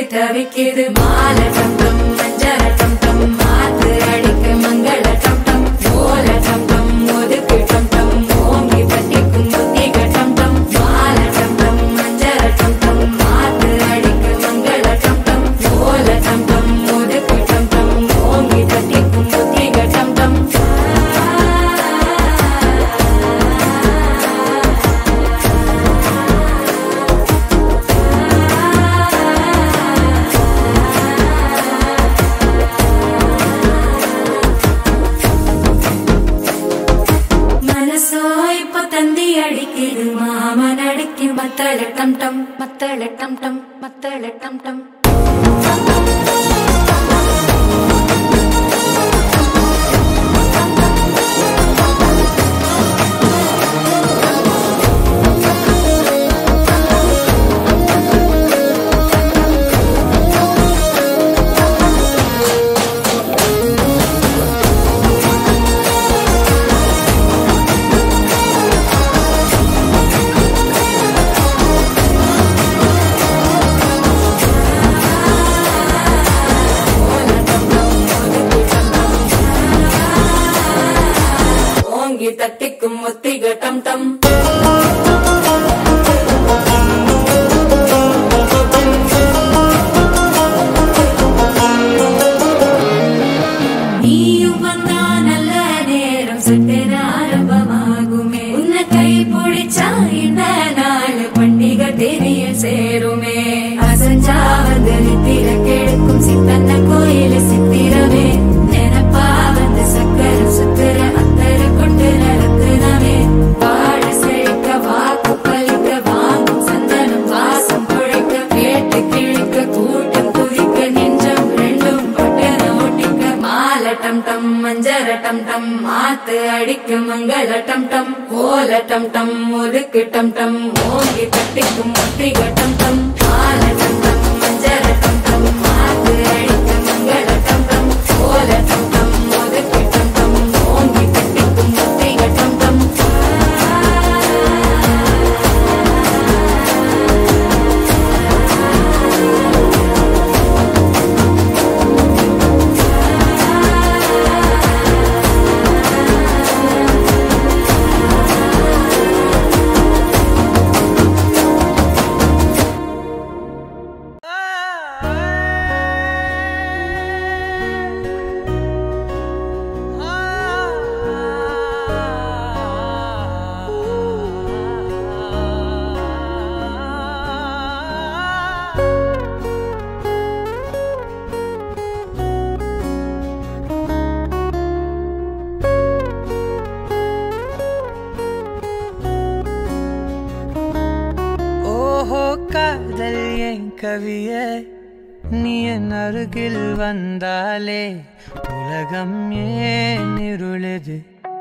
தவிக்குது மால டம் டம் மஞ்சள டம் டம் மாத்து அடிக்க மங்கள டம் டம் ஓல டம் டம் ஒதுக்கு டம் டம் ஓங்கி தட்டிக்கும் புத்திக டம் டம் மால டம் டம் மஞ்சள டம் டம் மாத்து அடிக்க மங்கள டம் டம் ஓல டம் டம் ஒதுக்கு டம் டம் ஓங்கி தட்டிக்கும் புத்திக டம் டம் மனசோ இப்ப தந்தி அடிக்குது மாமன் அடிக்கு மத்தள டம் டம் மத்தள டம் டம் மத்தள டம் டம் ஓங்கி தட்டிக்கும் ஒத்திக டம் டம் நீயும் வந்தா நல்ல நேரம் சட்டென ஆரம்பமாகுமே உன்னை கை பிடிச்சா இந்த நாள் பண்டிகை தெரிய சேருமே அசஞ்சா வந்து நித்திர கெடுக்கும் சித்தன்ன கோயில சித்திரமே நினப்பா வந்து சக்கர சுத்துற அத்தர கொண்டு நடத்துனவே வாழ செழிக்க வாக்கு பலிக்க வாங்கும் சந்தனம் வாசம் குழைக்க கேட்டு கிழிக்க கூட்டம் குதிக்க நெஞ்சம் ரெண்டும் பட்டன ஒட்டிக்க மால டம் டம் மஞ்சர டம் டம் மாத்து அடிக்க மங்கள டம் டம் ஓல டம் டம் ஒதுக்கு டம் டம் ஓங்கி தட்டிக்கும் ஒத்திக டம் டம் மால டம் டம் மஞ்சர டம் டம் மாத்து அடிக்க மங்கள டம் டம் ஓல டம் டம் ஒதுக்கு டம் டம் ஓங்கி தட்டிக்கும் ஒத்திக டம் டம் ஓஹோ காதல் என் கவியே நீ என் அருகில் வந்தாலே உலகம் ஏன் இருளுது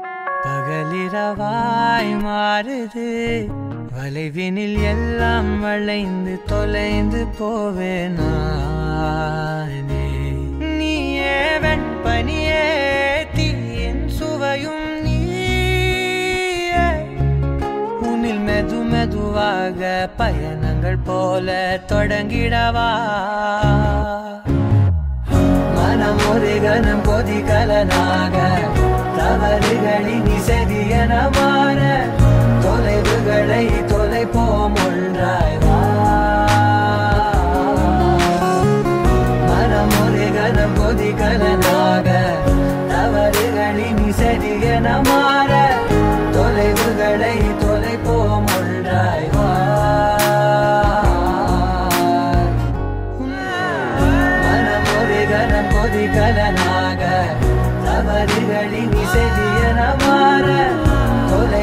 பகலிரவாய் மாறுது வளைவினில் எல்லாம் வளைந்து தொலைந்து போவேனானே நீயே வெண்பனியே தீயின் சுவையும் நீயே உன்னில் மெது மெதுவாக பயணங்கள் போல தொடங்கிடவா மனம் ஒரு கணம் கொதிகலனாக தவறுகளின் இசதியன மாற தொலைவுகளை தொலைப்போம் ஒன்றாய் வா மனம் ஒரு கணம் கொதிகலனாக தவறுகளின் இசதியன மாற தொலைவுகளை தொலைப்போம் ஒன்றாய் வா மனம் ஒரு கணம் கொதிகலனாக தவறுகளின் இசையன மாற தொலை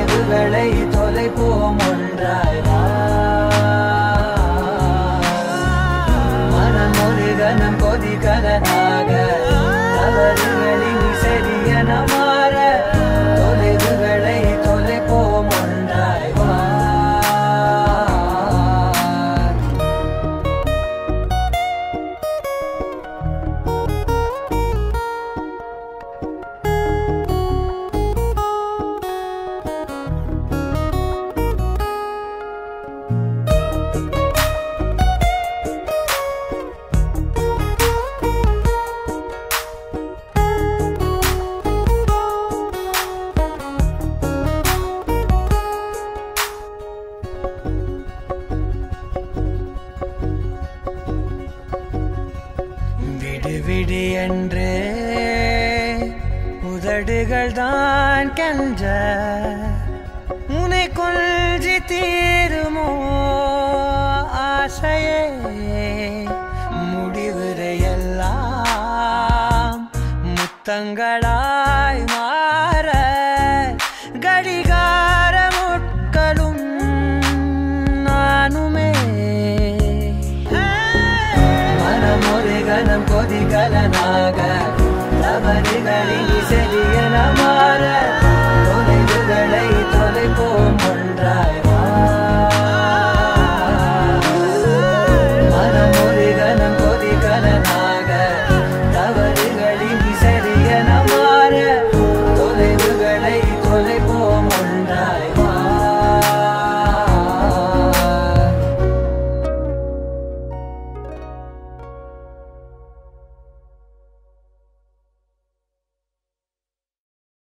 என்று உதடுகள் தான் கென்ற உனை கொஞ்சி தீருமோ ஆசையே முடிவுரை எல்லாம் முத்தங்களாய் மாற கடிகார